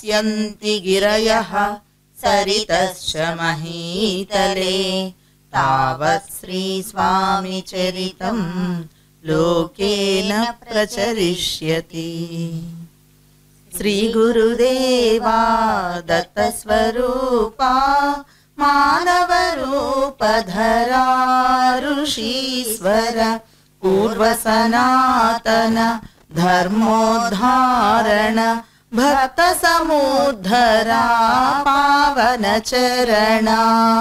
भास्यन्ति गिरयः सरितश्च महीतले तावत् श्रीस्वामिचरितम् लोकेन प्रचरिष्यति श्रीगुरुदेवा दत्तस्वरूपा मानवरूपधरा ऋषीश्वर पूर्वसनातन धर्मोद्धारण भक्तसमुद्धरा पावनचरणा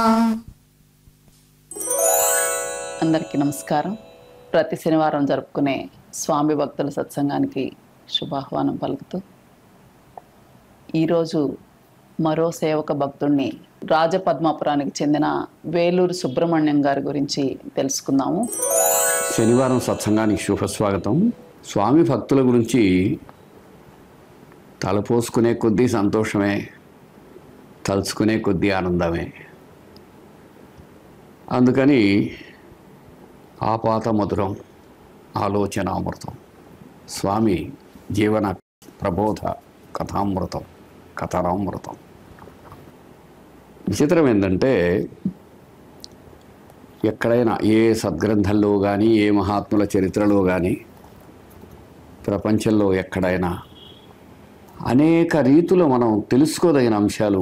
అందరికీ నమస్కారం ప్రతి శనివారం జరుపుకునే స్వామి భక్తుల సత్సంగానికి శుభాహ్వానం పలుకుతూ ఈరోజు మరో సేవక భక్తుణ్ణి రాజపద్మాపురానికి చెందిన వేలూరు సుబ్రహ్మణ్యం గారి గురించి తెలుసుకుందాము శనివారం సత్సంగానికి శుభస్వాగతం స్వామి భక్తుల గురించి తలపోసుకునే కొద్దీ సంతోషమే తలుచుకునే కొద్దీ ఆనందమే అందుకని ఆపాత మధురం ఆలోచన అమృతం స్వామి జీవన ప్రబోధ కథామృతం కథనామృతం విచిత్రం ఏంటంటే ఎక్కడైనా ఏ సద్గ్రంథంలో కానీ ఏ మహాత్ముల చరిత్రలో కానీ ప్రపంచంలో ఎక్కడైనా అనేక రీతులు మనం తెలుసుకోదగిన అంశాలు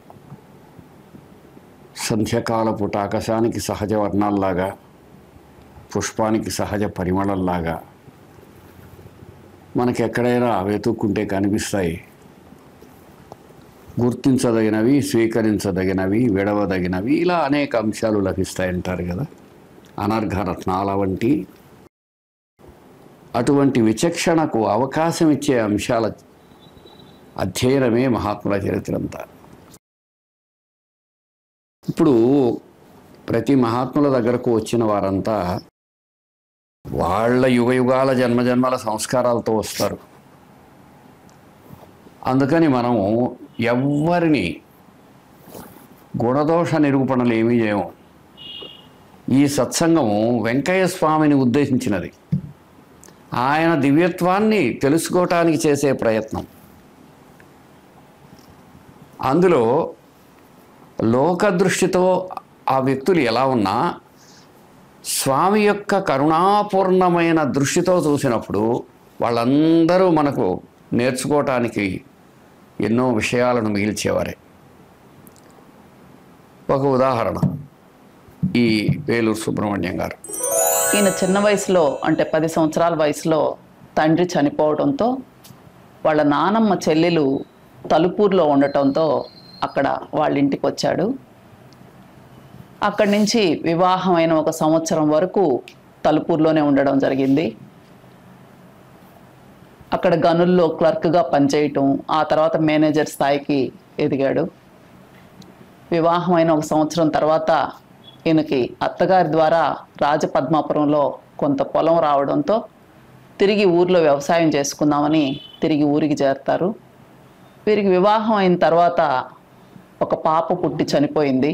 సంధ్యకాలపు ఆకాశానికి సహజ వర్ణాల్లాగా పుష్పానికి సహజ పరిమళంలాగా మనకి ఎక్కడైనా వెతుక్కుంటే కనిపిస్తాయి గుర్తించదగినవి స్వీకరించదగినవి విడవదగినవి ఇలా అనేక అంశాలు లభిస్తాయంటారు కదా అనర్ఘ రత్నాల వంటి అటువంటి విచక్షణకు అవకాశం ఇచ్చే అంశాల అధ్యయనమే మహాత్ముల చరిత్ర అంతా ఇప్పుడు ప్రతి మహాత్ముల దగ్గరకు వచ్చిన వారంతా వాళ్ళ యుగ యుగాల జన్మజన్మల సంస్కారాలతో వస్తారు అందుకని మనము ఎవ్వరిని గుణదోష నిరూపణలు ఏమీ చేయము ఈ సత్సంగము వెంకయ్య స్వామిని ఉద్దేశించినది ఆయన దివ్యత్వాన్ని తెలుసుకోవటానికి చేసే ప్రయత్నం అందులో లోకదృష్టితో ఆ వ్యక్తులు ఎలా ఉన్నా స్వామి యొక్క కరుణాపూర్ణమైన దృష్టితో చూసినప్పుడు వాళ్ళందరూ మనకు నేర్చుకోవటానికి ఎన్నో విషయాలను మిగిల్చేవారే ఒక ఉదాహరణ ఈ వేలూరు సుబ్రహ్మణ్యం గారు ఈయన చిన్న వయసులో అంటే పది సంవత్సరాల వయసులో తండ్రి చనిపోవడంతో వాళ్ళ నానమ్మ చెల్లెలు తలుపూరులో ఉండటంతో అక్కడ వాళ్ళ ఇంటికి వచ్చాడు అక్కడి నుంచి వివాహమైన ఒక సంవత్సరం వరకు తలుపూరులోనే ఉండడం జరిగింది అక్కడ గనుల్లో క్లర్క్గా పనిచేయటం ఆ తర్వాత మేనేజర్ స్థాయికి ఎదిగాడు వివాహమైన ఒక సంవత్సరం తర్వాత ఈయనకి అత్తగారి ద్వారా రాజపద్మాపురంలో కొంత పొలం రావడంతో తిరిగి ఊర్లో వ్యవసాయం చేసుకుందామని తిరిగి ఊరికి చేరతారు వీరికి వివాహం అయిన తర్వాత ఒక పాప పుట్టి చనిపోయింది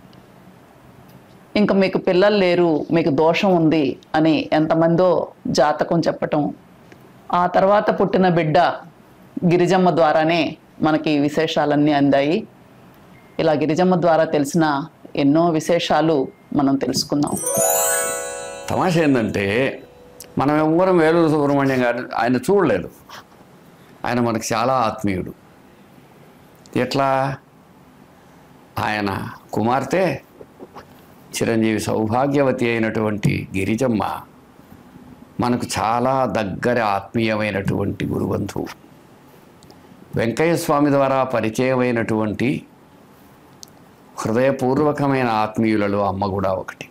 ఇంకా మీకు పిల్లలు లేరు మీకు దోషం ఉంది అని ఎంతమందో జాతకం చెప్పటం ఆ తర్వాత పుట్టిన బిడ్డ గిరిజమ్మ ద్వారానే మనకి ఈ విశేషాలన్నీ అందాయి ఇలా గిరిజమ్మ ద్వారా తెలిసిన ఎన్నో విశేషాలు మనం తెలుసుకుందాం తమాష ఏంటంటే మనం ఎవ్వరం వేలూరు సుబ్రహ్మణ్యం గారు ఆయన చూడలేదు ఆయన మనకు చాలా ఆత్మీయుడు ఎట్లా ఆయన కుమార్తె చిరంజీవి సౌభాగ్యవతి అయినటువంటి గిరిజమ్మ మనకు చాలా దగ్గర ఆత్మీయమైనటువంటి గురుబంధువు వెంకయ్య స్వామి ద్వారా పరిచయమైనటువంటి హృదయపూర్వకమైన ఆత్మీయులలో అమ్మ కూడా ఒకటి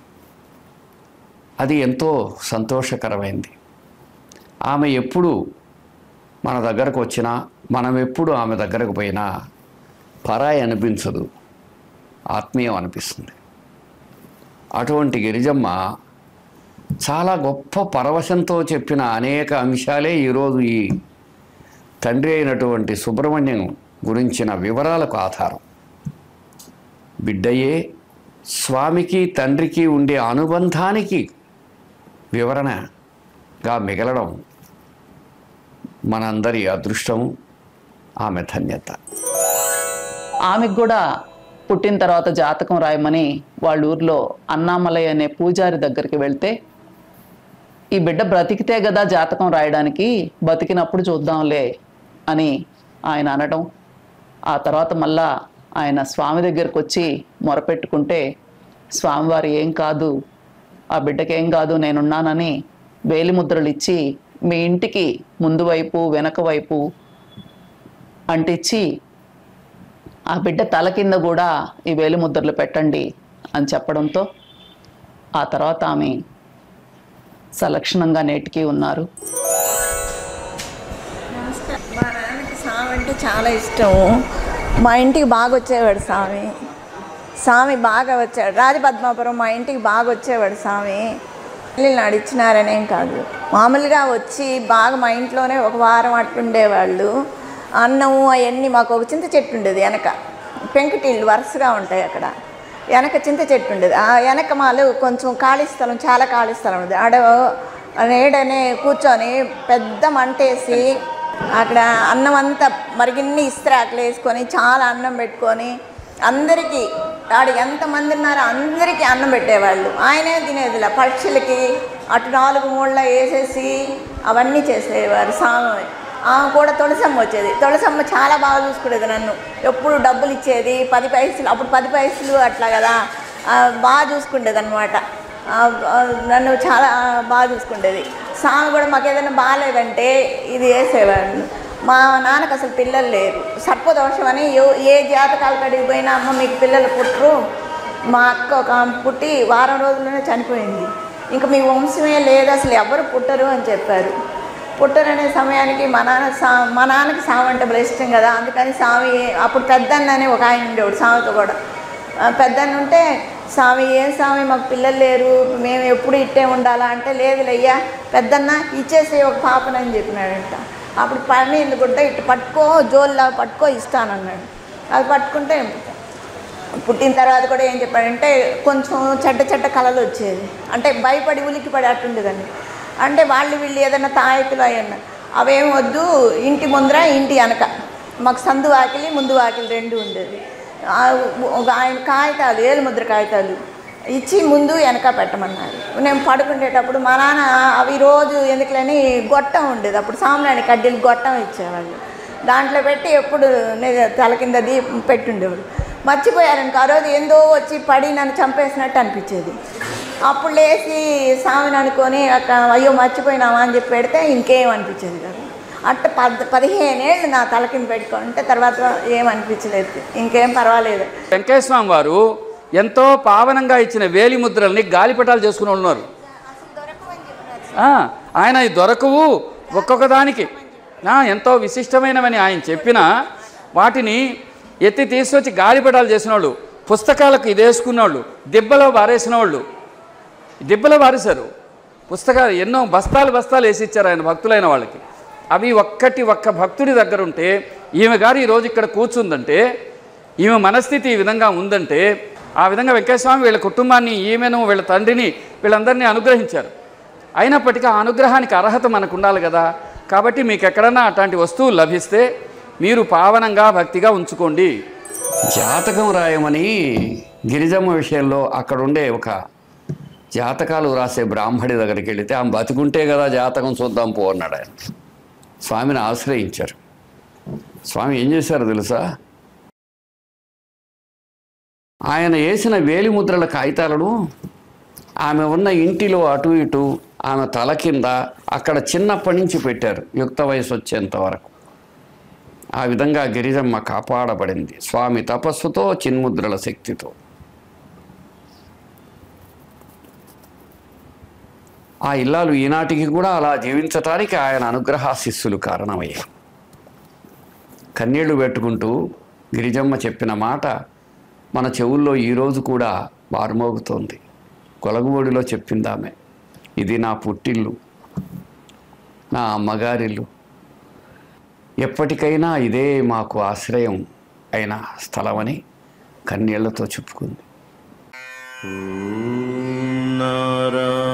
అది ఎంతో సంతోషకరమైంది ఆమె ఎప్పుడు మన దగ్గరకు వచ్చినా మనం ఎప్పుడు ఆమె దగ్గరకు పోయినా పరాయి అనిపించదు ఆత్మీయం అనిపిస్తుంది అటువంటి గిరిజమ్మ చాలా గొప్ప పరవశంతో చెప్పిన అనేక అంశాలే ఈరోజు ఈ తండ్రి అయినటువంటి సుబ్రహ్మణ్యం గురించిన వివరాలకు ఆధారం బిడ్డయే స్వామికి తండ్రికి ఉండే అనుబంధానికి వివరణగా మిగలడం మనందరి అదృష్టం ఆమె ధన్యత ఆమెకు కూడా పుట్టిన తర్వాత జాతకం రాయమని వాళ్ళ ఊర్లో అన్నామలై అనే పూజారి దగ్గరికి వెళ్తే ఈ బిడ్డ బ్రతికితే కదా జాతకం రాయడానికి బతికినప్పుడు చూద్దాంలే అని ఆయన అనడం ఆ తర్వాత మళ్ళా ఆయన స్వామి దగ్గరికి వచ్చి మొరపెట్టుకుంటే స్వామివారు ఏం కాదు ఆ బిడ్డకి ఏం కాదు నేనున్నానని వేలిముద్రలు ఇచ్చి మీ ఇంటికి ముందు వైపు వెనక వైపు అంటించి ఆ బిడ్డ తల కింద కూడా ఈ వేలిముద్రలు పెట్టండి అని చెప్పడంతో ఆ తర్వాత ఆమె సలక్షణంగా నేటికి ఉన్నారు మా నాన్నకి స్వామి అంటే చాలా ఇష్టం మా ఇంటికి బాగా వచ్చేవాడు స్వామి స్వామి బాగా వచ్చాడు రాజపద్మాపురం మా ఇంటికి బాగా వచ్చేవాడు స్వామి ఇల్లు నడిచినారనేం కాదు మామూలుగా వచ్చి బాగా మా ఇంట్లోనే ఒక వారం అట్టుండేవాళ్ళు అన్నము అవన్నీ మాకు ఒక చింత చెట్టు ఉండేది వెనక పెంకుటిళ్ళు వరుసగా ఉంటాయి అక్కడ వెనక చింత చెట్టు ఉండేది ఆ వెనక మాలు కొంచెం ఖాళీ స్థలం చాలా ఖాళీ స్థలం ఉంది ఆడ నీడనే కూర్చొని పెద్ద మంటేసి అక్కడ అన్నం అంతా మరిగిన్ని ఇస్త్రాకులు వేసుకొని చాలా అన్నం పెట్టుకొని అందరికీ ఆడ ఎంతమంది ఉన్నారో అందరికీ అన్నం పెట్టేవాళ్ళు ఆయనే తినేదిలా పక్షులకి అటు నాలుగు మూళ్ళ వేసేసి అవన్నీ చేసేవారు స్వామి ఆమె కూడా తులసమ్మ వచ్చేది తులసమ్మ చాలా బాగా చూసుకునేది నన్ను ఎప్పుడు డబ్బులు ఇచ్చేది పది పైసలు అప్పుడు పది పైసలు అట్లా కదా ఆ, బాగా చూసుకుండేది అనమాట నన్ను చాలా బాగా చూసుకుండేది స్వామి కూడా మాకు ఏదైనా బాగాలేదంటే ఇది వేసేవాళ్ళు మా నాన్నకు అసలు పిల్లలు లేరు సర్పదోషం అని ఏ- ఏ జాతకాలు కడిగి పోయినా అమ్మ మీకు పిల్లలు పుట్టరు మా అక్క ఒక ఆమె పుట్టి వారం రోజుల్లోనే చనిపోయింది ఇంకా మీ వంశమే లేదు అసలు ఎవరు పుట్టరు అని చెప్పారు పుట్టరనే సమయానికి మా నాన్న సా మా నాన్నకి సామి అంటే భలే ఇష్టం కదా అందుకని స్వామి అప్పుడు పెద్దన్న అని ఒక ఆయన ఉండేవాడు స్వామితో కూడా ఆ, పెద్దన్న ఉంటే స్వామి ఏం స్వామి మాకు పిల్లలు లేరు మేము ఎప్పుడు ఇట్టే ఉండాలా అంటే లేదులయ్యా పెద్దన్న ఇచ్చేసి ఒక పాపనని చెప్పినాడంట అప్పుడు పని గుడ్డ ఇటు పట్టుకో జోల్లా పట్టుకో ఇస్తానన్నాడు అది పట్టుకుంటే పుట్టిన తర్వాత కూడా ఏం చెప్పాడంటే కొంచెం చెడ్డ చెడ్డ కళలు వచ్చేది అంటే భయపడి ఉలికి పడి అట్టుండేదండి అంటే వాళ్ళు వీళ్ళు ఏదైనా తాయెత్తులు అయ్యన్న అవేం వద్దు ఇంటి ముందర ఇంటి వెనక మాకు సందు వాకిలి ముందు వాకిలి రెండు ఉండేది ఆ, ఒక ఆయన కాగితాలు ఏలు ముద్ర కాగితాలు ఇచ్చి ముందు వెనక పెట్టమన్నారు నేను పడుకునేటప్పుడు మా నాన్న అవి రోజు ఎందుకులని గొట్టం ఉండేది అప్పుడు సాంబ్రాణి కడ్డీలు గొట్టం ఇచ్చేవాళ్ళు దాంట్లో పెట్టి ఎప్పుడు నే- తల కింద దీ పెట్టుండేవాడు మర్చిపోయారనుకో ఆ రోజు ఏందో వచ్చి పడి నన్ను చంపేసినట్టు అనిపించేది అప్పుడు లేచి స్వామిని అనుకొని అక్క అయ్యో మర్చిపోయినావా అని చెప్పి పెడితే ఇంకేం అనిపించేది కదా అట్ట పద్ పదిహేనేళ్ళు నా తల కింద పెట్టుకుంటే తర్వాత ఏం అనిపించలేదు ఇంకేం పర్వాలేదు వెంకటేశ్వర స్వామి వారు ఎంతో పావనంగా ఇచ్చిన వేలి ముద్రల్ని గాలిపటాలు చేసుకుని ఉన్నారు ఆ, ఆయన ఈ దొరకవు ఒక్కొక్క దానికి ఆ, ఎంతో విశిష్టమైనవని ఆయన చెప్పిన వాటిని ఎత్తి తీసుకొచ్చి గాలిపటాలు చేసిన వాళ్ళు పుస్తకాలకు ఇది వేసుకున్న వాళ్ళు దిబ్బలో బారేసిన వాళ్ళు దిబ్బలో బారేశారు పుస్తకాలు ఎన్నో బస్తాలు బస్తాలు వేసి ఇచ్చారు ఆయన భక్తులైన వాళ్ళకి అవి ఒక్కటి ఒక్క భక్తుడి దగ్గర ఉంటే ఈమె గారు ఈరోజు ఇక్కడ కూర్చుందంటే ఈమె మనస్థితి ఈ విధంగా ఉందంటే ఆ విధంగా వెంకటస్వామి వీళ్ళ కుటుంబాన్ని ఈమెను వీళ్ళ తండ్రిని వీళ్ళందరినీ అనుగ్రహించారు అయినప్పటికీ ఆ అనుగ్రహానికి అర్హత మనకు ఉండాలి కదా కాబట్టి మీకు ఎక్కడన్నా అట్లాంటి వస్తువులు లభిస్తే మీరు పావనంగా భక్తిగా ఉంచుకోండి జాతకం రాయమని గిరిజమ్మ విషయంలో అక్కడ ఉండే ఒక జాతకాలు రాసే బ్రాహ్మడి దగ్గరికి వెళితే ఆమె బతుకుంటే కదా జాతకం చూద్దాం పో అన్నాడు ఆయన స్వామిని ఆశ్రయించారు స్వామి ఏం చేశారో తెలుసా ఆయన వేసిన వేలిముద్రల కాగితాలను ఆమె ఉన్న ఇంటిలో అటు ఇటు ఆమె తల కింద అక్కడ చిన్నప్పటి నుంచి పెట్టారు యుక్త వయసు వచ్చేంత వరకు ఆ విధంగా గిరిజమ్మ కాపాడబడింది స్వామి తపస్సుతో చిన్ముద్రల శక్తితో ఆ ఇల్లాలు ఈనాటికి కూడా అలా జీవించటానికి ఆయన అనుగ్రహాశిస్సులు కారణమయ్యాయి కన్నీళ్లు పెట్టుకుంటూ గిరిజమ్మ చెప్పిన మాట మన చెవుల్లో ఈరోజు కూడా మారుమోగుతోంది కొలగుబడిలో చెప్పింది ఆమె ఇది నా పుట్టిల్లు నా అమ్మగారిల్లు ఎప్పటికైనా ఇదే మాకు ఆశ్రయం అయిన స్థలమని కన్నీళ్లతో చెప్పుకుంది నారాయణ